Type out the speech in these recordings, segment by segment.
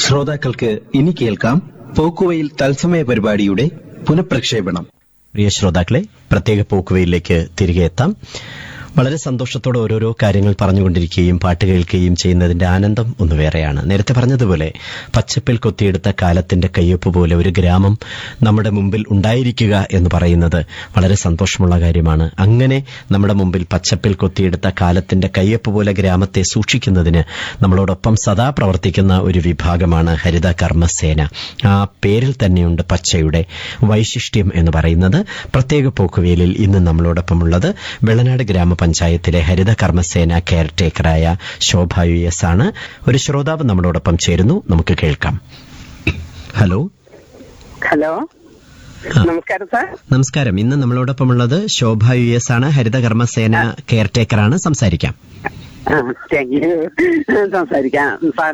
ശ്രോതാക്കൾക്ക് ഇനി കേൾക്കാം പോക്കുവയിൽ തത്സമയ പരിപാടിയുടെ പുനഃപ്രക്ഷേപണം പ്രിയ ശ്രോതാക്കളെ പ്രത്യേക പോക്കുവയിലേക്ക് തിരികെ എത്താം വളരെ സന്തോഷത്തോടെ ഓരോരോ കാര്യങ്ങൾ പറഞ്ഞുകൊണ്ടിരിക്കുകയും പാട്ട് കേൾക്കുകയും ചെയ്യുന്നതിന്റെ ആനന്ദം ഒന്ന് വേറെയാണ് നേരത്തെ പറഞ്ഞതുപോലെ പച്ചപ്പിൽ കൊത്തിയെടുത്ത കാലത്തിന്റെ കയ്യൊപ്പ് പോലെ ഒരു ഗ്രാമം നമ്മുടെ മുമ്പിൽ ഉണ്ടായിരിക്കുക എന്ന് പറയുന്നത് വളരെ സന്തോഷമുള്ള കാര്യമാണ് അങ്ങനെ നമ്മുടെ മുമ്പിൽ പച്ചപ്പിൽ കൊത്തിയെടുത്ത കാലത്തിന്റെ കയ്യൊപ്പ് പോലെ ഗ്രാമത്തെ സൂക്ഷിക്കുന്നതിന് നമ്മളോടൊപ്പം സദാ പ്രവർത്തിക്കുന്ന ഒരു വിഭാഗമാണ് ഹരിത കർമ്മസേന ആ പേരിൽ തന്നെയുണ്ട് പച്ചയുടെ വൈശിഷ്ട്യം എന്ന് പറയുന്നത് പ്രത്യേക പോക്കുവേലിൽ ഇന്ന് നമ്മളോടൊപ്പമുള്ളത് വെള്ളനാട് ഗ്രാമപഞ്ചായത്തിലെ ഹരിത കർമ്മസേന കെയർ ടേക്കറായ ശോഭ യു എസ് ആണ് ഒരു ശ്രോതാവ് നമ്മളോടൊപ്പം ചേരുന്നു നമുക്ക് കേൾക്കാം ഹലോ ഹലോ ആ. നമസ്കാരം സാർ നമസ്കാരം ഇന്ന് നമ്മളോടൊപ്പമുള്ളത് ശോഭ യു എസ് ആണ് ഹരിത കർമ്മസേന കെയർ ടേക്കറാണ് സംസാരിക്കാം ആ താങ്ക് യു സംസാരിക്കാം സാർ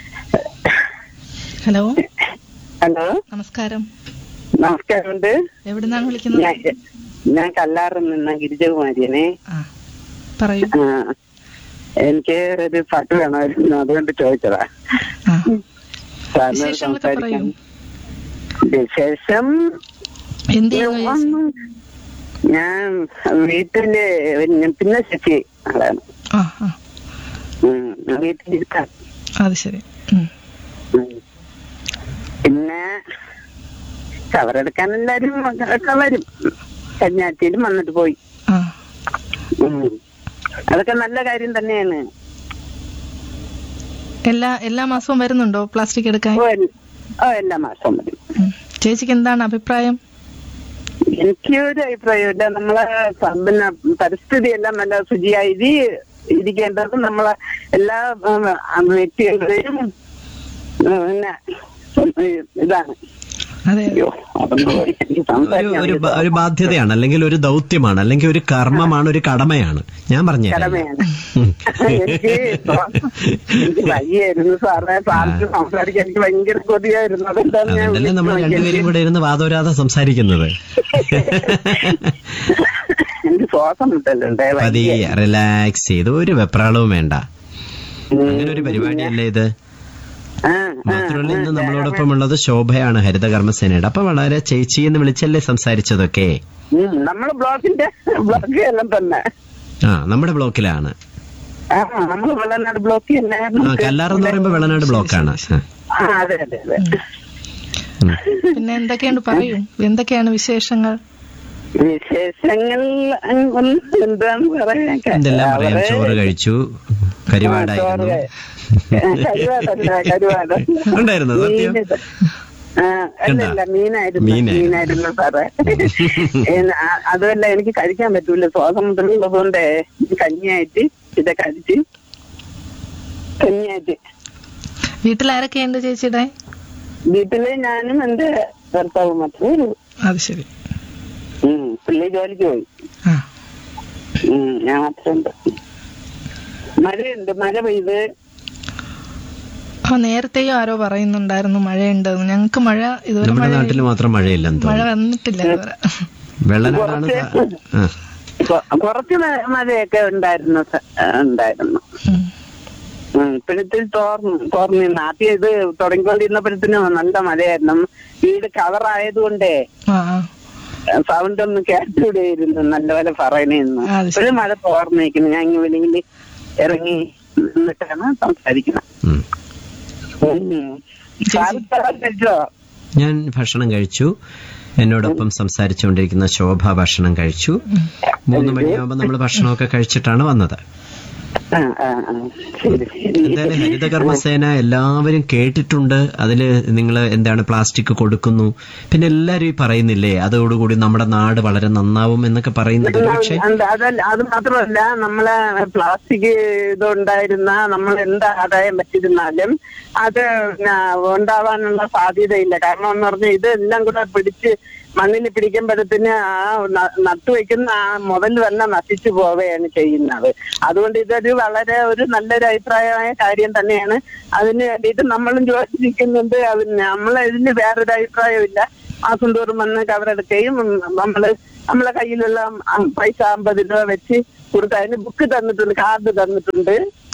ഹലോ ഹലോ നമസ്കാരം നമസ്കാരമുണ്ട് എവിടുന്നാണ് വിളിക്കുന്നത് ഞാൻ ഞാൻ കല്ലാറിൽ നിന്ന് ഗിരിജകുമാരിയനെ ആ പറയൂ ആ, എനിക്ക് ഒരു പാട്ട് വേണമായിരുന്നു അതുകൊണ്ട് ചോദിച്ചതാ ആ സാറിനോട് വിശേഷങ്ങളൊക്കെ പറയൂ വിശേഷം എന്ത് ചെയ്യുന്നു ചേച്ചി? ഒന്നും ഞാൻ വീട്ടില് പിന്നെ- പിന്നെ ശശി ആളാണ് ആ ആ ഉം, വീട്ടിലിരിക്കാം അത് ശരി ഉം. ഉം. പിന്നെ കവറെടുക്കാൻ എല്ലാരും ഒക്കെ വരും കന്യാറ്റിയിലും വന്നിട്ട് പോയി ആ ഉം. അതൊക്കെ നല്ല കാര്യം തന്നെയാണ് എല്ലാ എല്ലാ മാസവും വരുന്നുണ്ടോ പ്ലാസ്റ്റിക് എടുക്കാൻ ഓ, എൽ- ഓ എല്ലാ മാസവും വരും ഉം. ചേച്ചിക്ക് എന്താണ് അഭിപ്രായം എനിക്ക് ഒരു അഭിപ്രായമില്ല നമ്മളെ പ- പിന്നെ പരിസ്ഥിതി എല്ലാം നല്ല ശുചിയായി ഇരി- ഇരിക്കേണ്ടത് നമ്മളെ എല്ലാ ഉം, വ്യക്തികളുടെയും ഉം, പിന്നെ ഉം, ഇതാണ് അതെ അയ്യോ അതൊന്നും എനിക്ക് ഒരു സംസാരിക്കാൻ ഒരു ബ- വയ്യ. ഒരു ബാധ്യതയാണ് അല്ലെങ്കിൽ ഒരു ദൗത്യമാണ് അല്ലെങ്കിൽ ഒരു കർമ്മമാണ് ഒരു കടമയാണ് ഞാൻ പറഞ്ഞുതരാം കടമയാണ് എനിക്ക് ഇപ്പൊ എനിക്ക് വയ്യായിരുന്നു സാറേ സാറിന് സംസാരിക്കാൻ എനിക്ക് ഭയങ്കര കൊതിയായിരുന്നു അതെന്താന്ന് ഞാൻ അതുകൊണ്ടല്ലേ നമ്മൾ രണ്ടുപേരും കൂടെ ഇരുന്ന് വാദോരാതെ സംസാരിക്കുന്നത് എനിക്ക് ശ്വാസം മുട്ടലുണ്ട് പതിയെ റിലാക്സ് ചെയ്ത് ഒരു വെപ്രാളവും വേണ്ട അങ്ങനെ ഒരു പരിപാടിയല്ലേ ഇത് മാത്രമല്ല ഇന്ന് നമ്മളോടൊപ്പം ഉള്ളത് ശോഭയാണ് ഹരിത കർമ്മസേനയുടെ അപ്പൊ വളരെ ചേച്ചി എന്ന് വിളിച്ചല്ലേ സംസാരിച്ചതൊക്കെ നമ്മള് ബ്ലോക്കിന്റെ ബ്ലോക്ക് എല്ലാം തന്നെ ആ നമ്മുടെ ബ്ലോക്കിലാണ് ആ നമ്മള് വെള്ളനാട് ബ്ലോക്ക് തന്നെ ആ കല്ലാർ എന്ന് പറയുമ്പോ വെള്ളനാട് ബ്ലോക്കാണ് ആ. ആ, അതെ അതെ അതെ ഉം. പിന്നെ എന്തൊക്കെയുണ്ട് പറയൂ എന്തൊക്കെയാണ് വിശേഷങ്ങൾ വിശേഷങ്ങൾ ഉം, ഒന്ന് എന്താന്ന് പറയാൻ എന്തെല്ലാം പറയാം അവരെ- ചോറ് കഴിച്ചു കരിവാടായിരുന്നു കരുവാടല്ല കരുവാട് ഉണ്ടായിരുന്നോ സത്യം മീനിത്. ആ, അല്ല അല്ല മീനായിരുന്നു മീനായിരുന്നു. മീനായിരുന്നു സാറേ ഏ, ആ, അതുമല്ല എനിക്ക് കഴിക്കാൻ പറ്റൂല ശ്വാസം മുതലുള്ളത് കൊണ്ട് കഞ്ഞിയായിട്ട് ഇത് കഴിച്ച് കഞ്ഞിയായിട്ട് വീട്ടിൽ ആരൊക്കെയുണ്ട് ചേച്ചിയുടെ വീട്ടില് ഞാനും എന്റെ ഭർത്താവും മാത്രമേ ഉള്ളൂ അത് ശരി ഉം, പുള്ളി ജോലിക്ക് പോയി ആ ഉം, ഞാൻ മാത്രമുണ്ട് മഴയുണ്ട് മഴ പെയ്ത് ആ നേരത്തെയും ആരോ പറയുന്നുണ്ടായിരുന്നു മഴയുണ്ടെന്ന് ഞങ്ങൾക്ക് മഴ ഇതുവരെ നമ്മുടെ മഴ നാട്ടിൽ മാത്രം മഴയില്ലെന്ന് മഴ തോന്നുന്നു വന്നിട്ടില്ല ഇതുവരെ വെള്ളനാടാണ് സ- ആ. കൊ- കുറച്ച് മ- മഴയൊക്കെ ഉണ്ടായിരുന്നു സ- ഉണ്ടായിരുന്നു ഉം. ഉം, ഇപ്പോഴത്തിൽ തോർന്നു തോർന്നു ആദ്യം ഇത് തുടങ്ങിക്കൊണ്ടിരുന്നപ്പോഴത്തേനും നല്ല മഴയായിരുന്നു വീട് കവർ ആയതുകൊണ്ടേ ആ ആ സൗണ്ട് ഒന്നും കേട്ടുകൂടെയിരുന്നു നല്ലപോലെ പറയണേന്ന് അത് ശരി. ഇപ്പോഴും മഴ തോർന്നിരിക്കുന്നു ഞാൻ ഇങ്ങനെ വെളിയിൽ ഇറങ്ങി നിന്നിട്ടാണ് സംസാരിക്കുന്നത് ഉം. ഉം. സാറ് ചോറ് കഴിച്ചോ ഞാൻ ഭക്ഷണം കഴിച്ചു എന്നോടൊപ്പം സംസാരിച്ചുകൊണ്ടിരിക്കുന്ന ശോഭ ഭക്ഷണം കഴിച്ചു മൂന്ന് മണിയാകുമ്പോൾ നമ്മൾ ഭക്ഷണമൊക്കെ കഴിച്ചിട്ടാണ് വന്നത് ആ ആ ആ ശരി ശരി എന്തായാലും ഹരിത കർമ്മസേന എല്ലാവരും കേട്ടിട്ടുണ്ട് അതില് നിങ്ങൾ എന്താണ് പ്ലാസ്റ്റിക് കൊടുക്കുന്നു പിന്നെ എല്ലാരും ഈ പറയുന്നില്ലേ അതോടുകൂടി നമ്മുടെ നാട് വളരെ നന്നാവും എന്നൊക്കെ പറയുന്നത് പക്ഷെ അത് അതല്ല അത് മാത്രമല്ല നമ്മളെ പ്ലാസ്റ്റിക് ഇതുണ്ടായിരുന്ന നമ്മൾ എന്ത് ആദായം പറ്റിയിരുന്നാലും അത് പിന്നെ ഉണ്ടാവാനുള്ള സാധ്യതയില്ല കാരണം എന്ന് പറഞ്ഞാൽ ഇതെല്ലാം കൂടെ പിടിച്ച് മണ്ണിൽ പിടിക്കുമ്പോഴത്തിന് ആ ന- നട്ടുവെക്കുന്ന ആ മുതൽ തന്നെ നശിച്ചു പോവുകയാണ് ചെയ്യുന്നത് അതുകൊണ്ട് ഇതൊരു വളരെ ഒരു നല്ലൊരു അഭിപ്രായമായ കാര്യം തന്നെയാണ് അതിന് വേണ്ടിയിട്ട് നമ്മളും യോജിക്കുന്നുണ്ട് അത് നമ്മളെ ഇതിന് വേറൊരു അഭിപ്രായമില്ല മാസം തോറും വന്ന് കവറെടുക്കുകയും ഉം, നമ്മള് നമ്മളെ കയ്യിലുള്ള ആ പൈസ അമ്പത് രൂപ വെച്ച് കൊടുത്ത് അതിന് ബുക്ക് തന്നിട്ടുണ്ട് കാർഡ് തന്നിട്ടുണ്ട്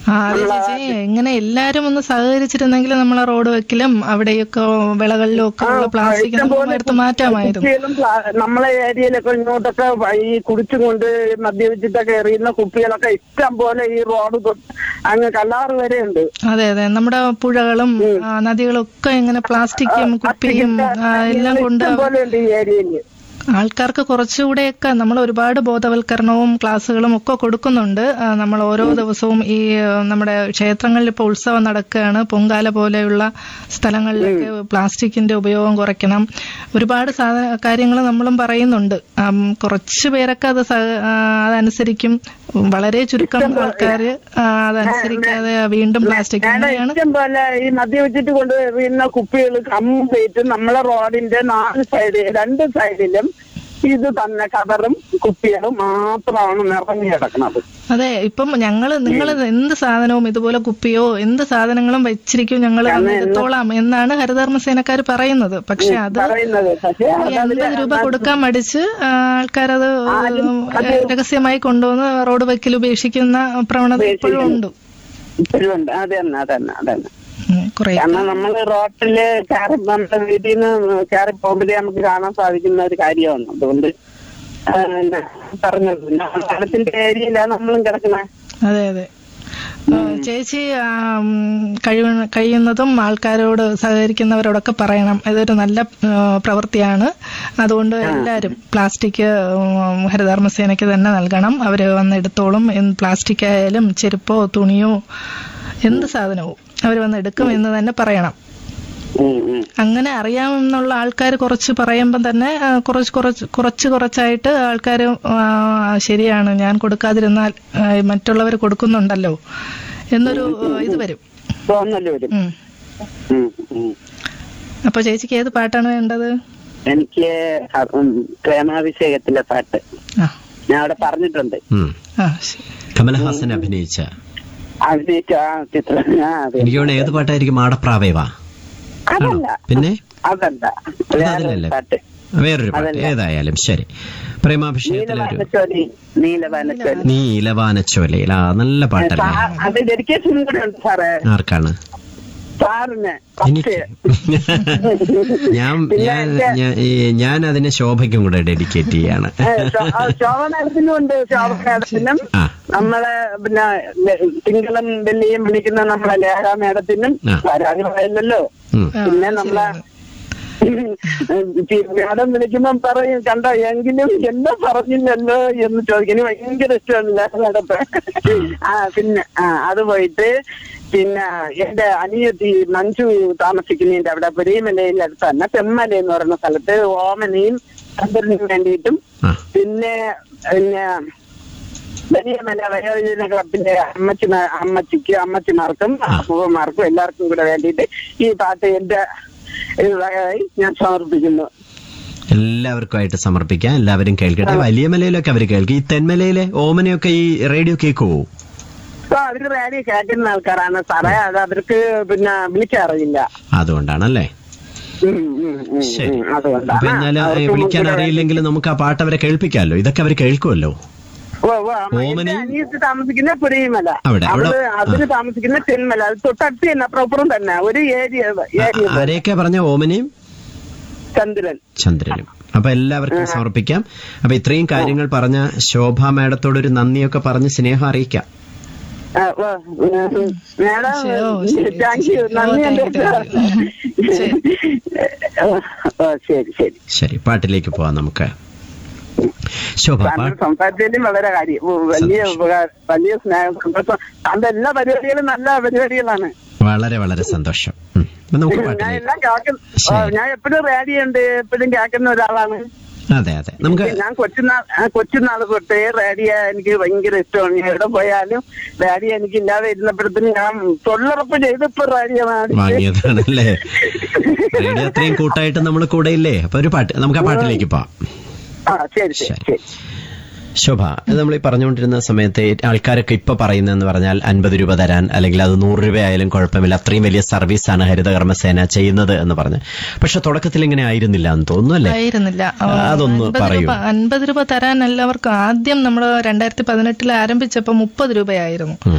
ആ അതെ ചേച്ചി ഇങ്ങനെ എല്ലാരും ഒന്ന് സഹകരിച്ചിരുന്നെങ്കിൽ നമ്മളെ റോഡ് വെക്കലും അവിടെയൊക്കെ വിളകളിലും ഒക്കെ ഉള്ള പ്ലാസ്റ്റിക് നമുക്ക് എടുത്ത് മാറ്റാമായിരുന്നു കുപ്പികളും പ്ലാ- നമ്മളെ ഏരിയയിലൊക്കെ ഇങ്ങോട്ടൊക്കെ ഈ കുടിച്ചും കൊണ്ട് മദ്യപിച്ചിട്ടൊക്കെ എറിയുന്ന കുപ്പികളൊക്കെ ഇഷ്ടം പോലെ ഈ റോഡ് തൊട്ട് അങ്ങ് കല്ലാറ് വരെ ഉണ്ട് അതെ അതെ നമ്മുടെ പുഴകളും ആ, നദികളും ഒക്കെ ഇങ്ങനെ പ്ലാസ്റ്റിക്കും കുപ്പിയും ആ, എല്ലാം കൊണ്ട് ഇഷ്ടം പോലെ ഉണ്ട് ഈ ഏരിയയില് ആൾക്കാർക്ക് കുറച്ചുകൂടെയൊക്കെ നമ്മൾ ഒരുപാട് ബോധവൽക്കരണവും ക്ലാസ്സുകളും ഒക്കെ കൊടുക്കുന്നുണ്ട് ആ, നമ്മൾ ഓരോ ദിവസവും ഈ ആ, നമ്മുടെ ക്ഷേത്രങ്ങളിൽ ഇപ്പോൾ ഉത്സവം നടക്കുകയാണ് പൊങ്കാല പോലെയുള്ള സ്ഥലങ്ങളിലൊക്കെ പ്ലാസ്റ്റിക്കിന്റെ ഉപയോഗം കുറയ്ക്കണം ഒരുപാട് സാധന കാര്യങ്ങൾ നമ്മളും പറയുന്നുണ്ട് ആം, കുറച്ച് പേരൊക്കെ അത് സ- ആ, അതനുസരിക്കും വളരെ ചുരുക്കം ആൾക്കാർ അതനുസരിക്കാതെ വീണ്ടും പ്ലാസ്റ്റിക് ഞാൻ അങ്ങനെയാണ് ഇഷ്ടം പോലെ ഈ മദ്യപിച്ചിട്ട് കൊണ്ട് എറിയുന്ന കുപ്പികൾ കംപ്ലീറ്റ് നമ്മളെ റോഡിന്റെ നാല് സൈഡ് രണ്ട് സൈഡിലും ഇത് തന്നെ കവറും കുപ്പികളും മാത്രമാണ് നിറഞ്ഞു കിടക്കുന്നത് അതെ ഇപ്പം ഞങ്ങള് നിങ്ങൾ എന്ത് സാധനവും ഇതുപോലെ കുപ്പിയോ എന്ത് സാധനങ്ങളും വെച്ചിരിക്കും ഞങ്ങൾ എടുത്തോളാം എന്നാണ് ഹരിതകർമ്മസേനക്കാർ പറയുന്നത് പക്ഷെ അത് പറയുന്നത് പക്ഷേ ഈ അൻപത് രൂപ കൊടുക്കാൻ മടിച്ച് ആ, ആൾക്കാരത് രഹസ്യമായി കൊണ്ടുവന്ന് റോഡ് വക്കിൽ ഉപേക്ഷിക്കുന്ന പ്രവണത ഇപ്പോഴും ഉണ്ട് ഇപ്പോഴും ഉണ്ട് അതന്നെ അതന്നെ അതന്നെ ഉം, കുറേ കാരണം നമ്മൾ റോട്ടില് കയറി നമ്മുടെ വീട്ടിൽ നിന്ന് കയറി പോകുമ്പോഴേ നമുക്ക് കാണാൻ സാധിക്കുന്ന ഒരു കാര്യമാണ് അതുകൊണ്ട് ആ, പിന്നെ പറഞ്ഞത് പിന്നെ സ്ഥലത്തിന്റെ ഏരിയയിലാണ് നമ്മളും കിടക്കുന്നത് അതെ അതെ ആ, ചേച്ചി ആ, ഉം, കഴിവ- കഴിയുന്നതും ആൾക്കാരോട് സഹകരിക്കുന്നവരോടൊക്കെ പറയണം ഇതൊരു നല്ല ആ, പ്രവൃത്തിയാണ് അതുകൊണ്ട് എല്ലാവരും പ്ലാസ്റ്റിക് ഉം, ഹരിതകർമ്മസേനയ്ക്ക് തന്നെ നൽകണം അവർ വന്ന് എടുത്തോളും എന്ത് പ്ലാസ്റ്റിക് ആയാലും ചെരുപ്പോ തുണിയോ എന്ത് സാധനവും അവർ വന്ന് എടുക്കും എന്ന് തന്നെ പറയണം ഉം, ഉം. അങ്ങനെ അറിയാമെന്നുള്ള ആൾക്കാർ കുറച്ച് പറയുമ്പോൾ തന്നെ ആ, കുറച്ച് കുറച്ച് കുറച്ച് കുറച്ചായിട്ട് ആൾക്കാർ ശരിയാണ് ഞാൻ കൊടുക്കാതിരുന്നാൽ മറ്റുള്ളവർ കൊടുക്കുന്നുണ്ടല്ലോ എന്നൊരു ആ, ഇത് വരും തോന്നല് വരും ഉം. ഉം, ഉം. അപ്പൊ ചേച്ചിക്ക് ഏത് പാട്ടാണ് വേണ്ടത് എനിക്ക് ഹ- ഉം, പ്രേമാഭിഷേകത്തിലെ പാട്ട് ആ ഞാൻ അവിടെ പറഞ്ഞിട്ടുണ്ട് ഉം. ആ ശരി. കമലഹാസൻ അഭിനയിച്ച അഭിനയിച്ച ആ ചിത്രം ആ, അതെ. എനിക്ക് തോന്നുന്നു ഏത് പാട്ടായിരിക്കും മാടപ്രാവേവാ ആണോ അതല്ല പിന്നെ അതല്ല അത് വേറൊരു അതിലല്ലേ പാട്ട് വേറൊരു പാട്ട് അതല്ല. ഏതായാലും ശരി പ്രേമാഭിഷേകത്തിലൊരു നീലവാനച്ചോലി നീലവാനച്ചോലി നീലവാനച്ചോലയിൽ ആ നല്ല പാട്ടല്ലേ സാർ, അത് ഡെഡിക്കേഷൻ കൂടെ ഉണ്ട് സാറേ ആർക്കാണ് സാറിന് എനിക്ക് ഞാൻ ഞാൻ ഞാൻ- ഈ ഞാൻ അതിനെ ശോഭയ്ക്കും കൂടെ ഡെഡിക്കേറ്റ് ചെയ്യാണ് ശോഭനത്തിനും ഉണ്ട് ശോഭനത്തിനും ആ. നമ്മളെ പിന്നെ ലെ- തിങ്കളും വെള്ളിയും വിളിക്കുന്ന നമ്മളെ ലേഖ മേഡത്തിനും ആ. പരാതികളല്ലോ ഉം. ആ, പിന്നെ നമ്മളെ മേഡം വിളിക്കുമ്പം പറയും കണ്ടോ എങ്കിലും എന്നെ പറഞ്ഞില്ലല്ലോ എന്ന് ചോദിക്കും എനിക്ക് ഭയങ്കര ഇഷ്ടമാണ് ലേഖ മേഡത്തെ ആ പിന്നെ ആ അത് പോയിട്ട് പിന്നെ എന്റെ അനിയത്തി മഞ്ജു താമസിക്കുന്നതിന്റെ അവിടെ പുരിയമലയിൽ അടുത്ത് തന്നെ തെമ്മല എന്ന് പറയുന്ന സ്ഥലത്ത് ഓമനയും ചന്ദ്രനും വേണ്ടിയിട്ടും ആ പിന്നെ പിന്നെ വലിയ മല വയോജന ക്ലബിന്റെ അമ്മച്ചി അമ്മച്ചിക്ക് അമ്മച്ചിമാർക്കും അപ്പൂവന്മാർക്കും എല്ലാവർക്കും കൂടെ വേണ്ടിയിട്ട് ഈ പാട്ട് എന്റെ ഇത് വകയായി ഞാൻ സമർപ്പിക്കുന്നു എല്ലാവർക്കുമായിട്ട് സമർപ്പിക്കാം എല്ലാവരും കേൾക്കട്ടെ വലിയ മലയിലൊക്കെ അവർ കേൾക്കും ഈ തെന്മലയിലെ ഓമനയൊക്കെ ഈ റേഡിയോ കേൾക്കുവോ അപ്പൊ അവര് റേഡിയോ കേൾക്കുന്ന ആൾക്കാരാണ് സാറേ അത് അവർക്ക് പിന്നെ വിളിക്കാറില്ല അതുകൊണ്ടാണല്ലേ ഉം, ഉം, ഉം, ശരി ഉം, അതുകൊണ്ടാണ് അപ്പൊ എന്നാല് അവർക്ക് വിളിക്കാൻ മുൻകൂർ അറിയില്ലെങ്കിൽ നമുക്ക് ആ പാട്ട് അവരെ കേൾപ്പിക്കാമല്ലോ ഇതൊക്കെ അവർ കേൾക്കുമല്ലോ ഓ, ഓ, അമ്മ, എന്റെ ഓമനയും- അനിയത്തി താമസിക്കുന്ന പുരിയമല അവിടെ, അവിടെ- അവര് അതിന് താമസിക്കുന്ന തെന്മല അത് തൊട്ടടുത്ത് തന്നെ അപ്പുറം തന്നെ ഒരു ഏരിയ ഏരിയ ആരെയൊക്കെ പറഞ്ഞ ഓമനയും ചന്ദ്രൻ ചന്ദ്രനും അപ്പൊ എല്ലാവർക്കും സമർപ്പിക്കാം അപ്പൊ ഇത്രയും കാര്യങ്ങൾ പറഞ്ഞ ശോഭ മാഡത്തോട് ഒരു നന്ദിയൊക്കെ പറഞ്ഞ് സ്നേഹം അറിയിക്കാം ആ, ഓ, ഉം, മേഡം ശരി, ഓ, ശരി, താങ്ക് യു ശരി. നന്ദി ഓ, താങ്ക് യു, താങ്ക് യു. ഓ ശരി ശരി ശരി പാട്ടിലേക്ക് പോവാം നമുക്ക് ശോഭ താങ്കൾ പാട്ട് സംസാരിച്ചതിലും വളരെ കാര്യം ഓ, വലിയ ഉപകാരം വലിയ സ്നേഹം സന്തോഷം താങ്കളുടെ എല്ലാ പരിപാടികളും നല്ല പരിപാടികളാണ് വളരെ വളരെ സന്തോഷം ഉം. അപ്പൊ നമുക്ക് ഞാൻ പാട്ടിലേക്ക് എല്ലാം കേൾക്കുന്ന ഓ, ശരി. ഞാൻ എപ്പോഴും റേഡിയോ ഉണ്ട് എപ്പോഴും കേൾക്കുന്ന ഒരാളാണ് അതെ അതെ നമുക്ക് ഞാൻ കൊച്ചുനാൾ ആ, കൊച്ചുനാൾ തൊട്ടേ റേഡിയോ എനിക്ക് ഭയങ്കര ഇഷ്ടമാണ് ഞാൻ എവിടെ പോയാലും റേഡിയോ എനിക്ക് ഇല്ലാതെ ഇരുന്നപ്പോഴത്തേനും ഞാൻ തൊഴിലുറപ്പ് ചെയ്തപ്പോ റേഡിയോ വാങ്ങി. വാങ്ങിയതാണല്ലേ റേഡിയോ അത്രയും കൂട്ടായിട്ട് നമ്മൾ കൂടെ ഇല്ലേ അപ്പൊ ഒരു പാട്ട് നമുക്ക് ആ പാട്ടിലേക്ക് പോവാം ആ ശരി ശരി ശരി. ശരി ശോഭ ഇത് നമ്മൾ ഈ പറഞ്ഞുകൊണ്ടിരുന്ന സമയത്ത് ആൾക്കാരൊക്കെ ഇപ്പൊ പറയുന്നതെന്ന് പറഞ്ഞാൽ അൻപത് രൂപ തരാൻ അല്ലെങ്കിൽ അത് നൂറ് രൂപയായാലും കുഴപ്പമില്ല അത്രയും വലിയ സർവീസാണ് ഹരിതകർമ്മസേന ചെയ്യുന്നത് എന്ന് പറഞ്ഞ് പക്ഷെ തുടക്കത്തിൽ ഇങ്ങനെ ആയിരുന്നില്ല എന്ന് തോന്നുന്നു അല്ലേ ആയിരുന്നില്ല ആ, അതൊന്ന് അൻപത് പറയൂ. രൂപ അൻപത് രൂപ തരാൻ എല്ലാവർക്കും ആദ്യം നമ്മൾ രണ്ടായിരത്തി പതിനെട്ടിൽ ആരംഭിച്ചപ്പോൾ മുപ്പത് രൂപയായിരുന്നു